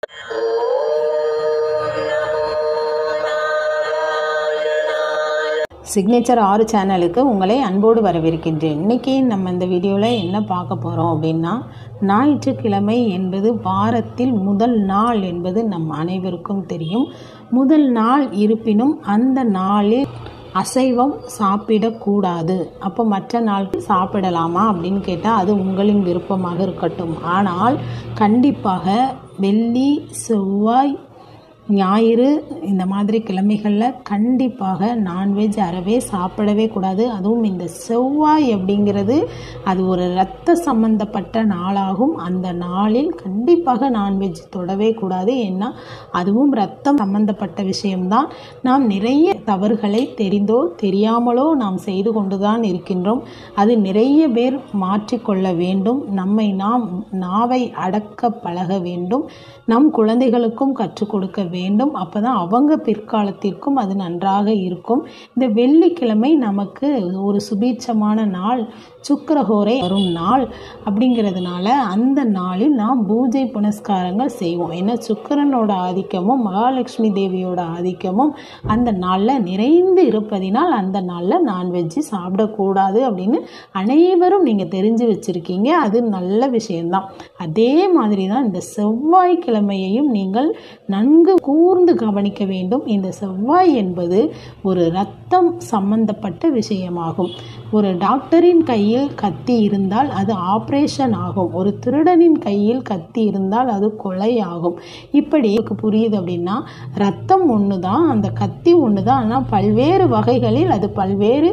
signature ஆறு சேனலுக்கு உங்களை அன்போடு வரவேற்கின்றேன் இன்றைக்கி நம்ம இந்த வீடியோவில் என்ன பார்க்க போகிறோம் அப்படின்னா ஞாயிற்றுக்கிழமை என்பது வாரத்தில் முதல் நாள் என்பது நம் அனைவருக்கும் தெரியும் முதல் நாள் இருப்பினும் அந்த நாளில் அசைவம் சாப்பிடக்கூடாது அப்போ மற்ற நாட்கள் சாப்பிடலாமா அப்படின்னு கேட்டால் அது உங்களின் விருப்பமாக இருக்கட்டும் ஆனால் கண்டிப்பாக வெள்ளி செவ்வாய் ஞாயிறு இந்த மாதிரி கிழமைகளில் கண்டிப்பாக நான்வெஜ் அறவே சாப்பிடவே கூடாது அதுவும் இந்த செவ்வாய் அப்படிங்கிறது அது ஒரு இரத்த சம்பந்தப்பட்ட நாளாகும் அந்த நாளில் கண்டிப்பாக நான்வெஜ் தொடவே கூடாது ஏன்னா அதுவும் ரத்தம் சம்பந்தப்பட்ட விஷயம்தான் நாம் நிறைய தவறுகளை தெரிந்தோ தெரியாமலோ நாம் செய்து கொண்டுதான் இருக்கின்றோம் அது நிறைய பேர் மாற்றிக்கொள்ள வேண்டும் நம்மை நாம் நாவை அடக்க பழக வேண்டும் நம் குழந்தைகளுக்கும் கற்றுக் கொடுக்க வேண்டும் அப்போ தான் அவங்க பிற்காலத்திற்கும் அது நன்றாக இருக்கும் இந்த வெள்ளிக்கிழமை நமக்கு ஒரு சுபீட்சமான நாள் சுக்கரஹோரை வரும் நாள் அப்படிங்கிறதுனால அந்த நாளில் நாம் பூஜை புனஸ்காரங்கள் செய்வோம் ஏன்னா சுக்கரனோட ஆதிக்கமும் மகாலட்சுமி தேவியோட ஆதிக்கமும் அந்த நாளில் நிறைந்து இருப்பதினால் அந்த நாளில் நான்வெஜ்ஜு சாப்பிடக்கூடாது அப்படின்னு அனைவரும் நீங்கள் தெரிஞ்சு வச்சுருக்கீங்க அது நல்ல விஷயம்தான் அதே மாதிரி தான் இந்த செவ்வாய்க்கிழமையையும் நீங்கள் நன்கு கூர்ந்து கவனிக்க வேண்டும் இந்த செவ்வாய் என்பது ஒரு ரத்தம் சம்பந்தப்பட்ட விஷயமாகும் ஒரு டாக்டரின் கையில் கத்தி இருந்தால் அது ஆப்ரேஷன் ஆகும் ஒரு திருடனின் கையில் கத்தி இருந்தால் அது கொலை ஆகும் இப்படி எனக்கு புரியுது அப்படின்னா ரத்தம் ஒன்று தான் அந்த கத்தி ஒன்று தான் ஆனால் பல்வேறு வகைகளில் அது பல்வேறு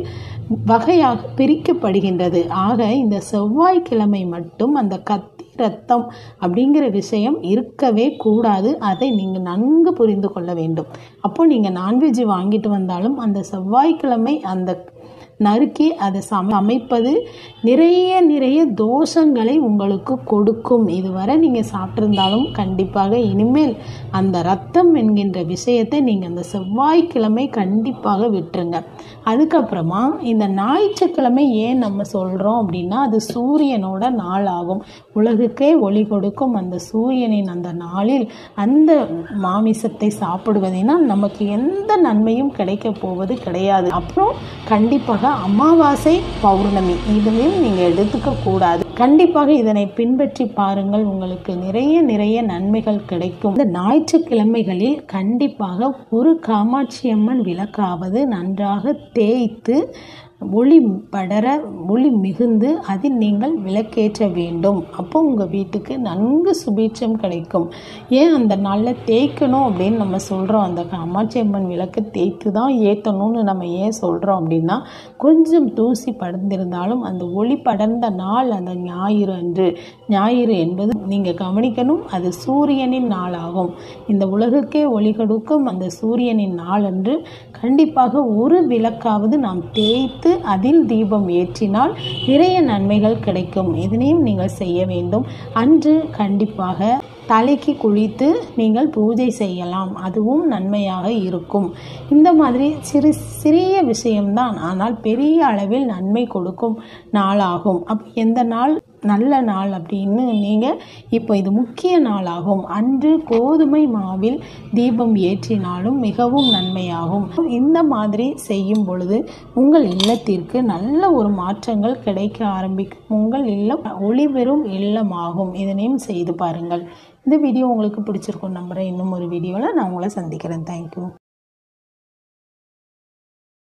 வகையாக பிரிக்கப்படுகின்றது ஆக இந்த செவ்வாய்க்கிழமை மட்டும் அந்த கத்தி ரத்தம் அப்படிங்கிற விஷயம் இருக்கவே கூடாது அதை நீங்கள் நன்கு புரிந்து கொள்ள வேண்டும் அப்போ நீங்கள் நான்வெஜ் வாங்கிட்டு வந்தாலும் அந்த செவ்வாய்க்கிழமை அந்த நறுக்கி அதை சம அமைப்பது நிறைய நிறைய தோஷங்களை உங்களுக்கு கொடுக்கும் இதுவரை நீங்கள் சாப்பிட்ருந்தாலும் கண்டிப்பாக இனிமேல் அந்த ரத்தம் என்கின்ற விஷயத்தை நீங்கள் அந்த செவ்வாய்க்கிழமை கண்டிப்பாக விட்டுருங்க அதுக்கப்புறமா இந்த ஞாயிற்றுக்கிழமை ஏன் நம்ம சொல்கிறோம் அப்படின்னா அது சூரியனோட நாள் ஆகும் உலகுக்கே ஒளி கொடுக்கும் அந்த சூரியனின் அந்த நாளில் அந்த மாமிசத்தை சாப்பிடுவதினால் நமக்கு எந்த நன்மையும் கிடைக்க போவது கிடையாது அப்புறம் கண்டிப்பாக அமாவாசை பௌர்ணமி இதுலையும் நீங்கள் எடுத்துக்க கூடாது கண்டிப்பாக இதனை பின்பற்றி பாருங்கள் உங்களுக்கு நிறைய நிறைய நன்மைகள் கிடைக்கும் இந்த ஞாயிற்றுக்கிழமைகளில் கண்டிப்பாக ஒரு காமாட்சி அம்மன் விளக்காவது நன்றாக தேய்த்து ஒளி படர ஒளி மிகுந்து அதில் நீங்கள் விளக்கேற்ற வேண்டும் அப்போ உங்கள் வீட்டுக்கு நன்கு சுபீட்சம் கிடைக்கும் ஏன் அந்த நாளில் தேய்க்கணும் அப்படின்னு நம்ம சொல்கிறோம் அந்த காமாட்சி அம்மன் விளக்கு தேய்த்து தான் ஏற்றணும்னு நம்ம ஏன் சொல்கிறோம் அப்படின்னா கொஞ்சம் தூசி படர்ந்திருந்தாலும் அந்த ஒளி படர்ந்த நாள் அந்த ஞாயிறு அன்று ஞாயிறு என்பது நீங்கள் கவனிக்கணும் அது சூரியனின் நாளாகும் இந்த உலகுக்கே ஒளி கொடுக்கும் அந்த சூரியனின் நாள் அன்று கண்டிப்பாக ஒரு விளக்காவது நாம் தேய்த்து அதில் தீபம் ஏற்றினால் நிறைய நன்மைகள் கிடைக்கும் இதனையும் நீங்கள் செய்ய வேண்டும் அன்று கண்டிப்பாக தலைக்கு குளித்து நீங்கள் பூஜை செய்யலாம் அதுவும் நன்மையாக இருக்கும் இந்த மாதிரி சிறு சிறிய விஷயம்தான் ஆனால் பெரிய அளவில் நன்மை கொடுக்கும் நாளாகும் அப் எந்த நாள் நல்ல நாள் அப்படின்னு நீங்கள் இப்போ இது முக்கிய நாளாகும் அன்று கோதுமை மாவில் தீபம் ஏற்றினாலும் மிகவும் நன்மையாகும் இந்த மாதிரி செய்யும் பொழுது உங்கள் இல்லத்திற்கு நல்ல ஒரு மாற்றங்கள் கிடைக்க ஆரம்பிக்கும் உங்கள் இல்லம் ஒளிபெறும் இல்லமாகும் இதனையும் செய்து பாருங்கள் இந்த வீடியோ உங்களுக்கு பிடிச்சிருக்கும் நம்புகிறேன் இன்னும் ஒரு வீடியோவில் நான் உங்களை சந்திக்கிறேன் தேங்க்யூ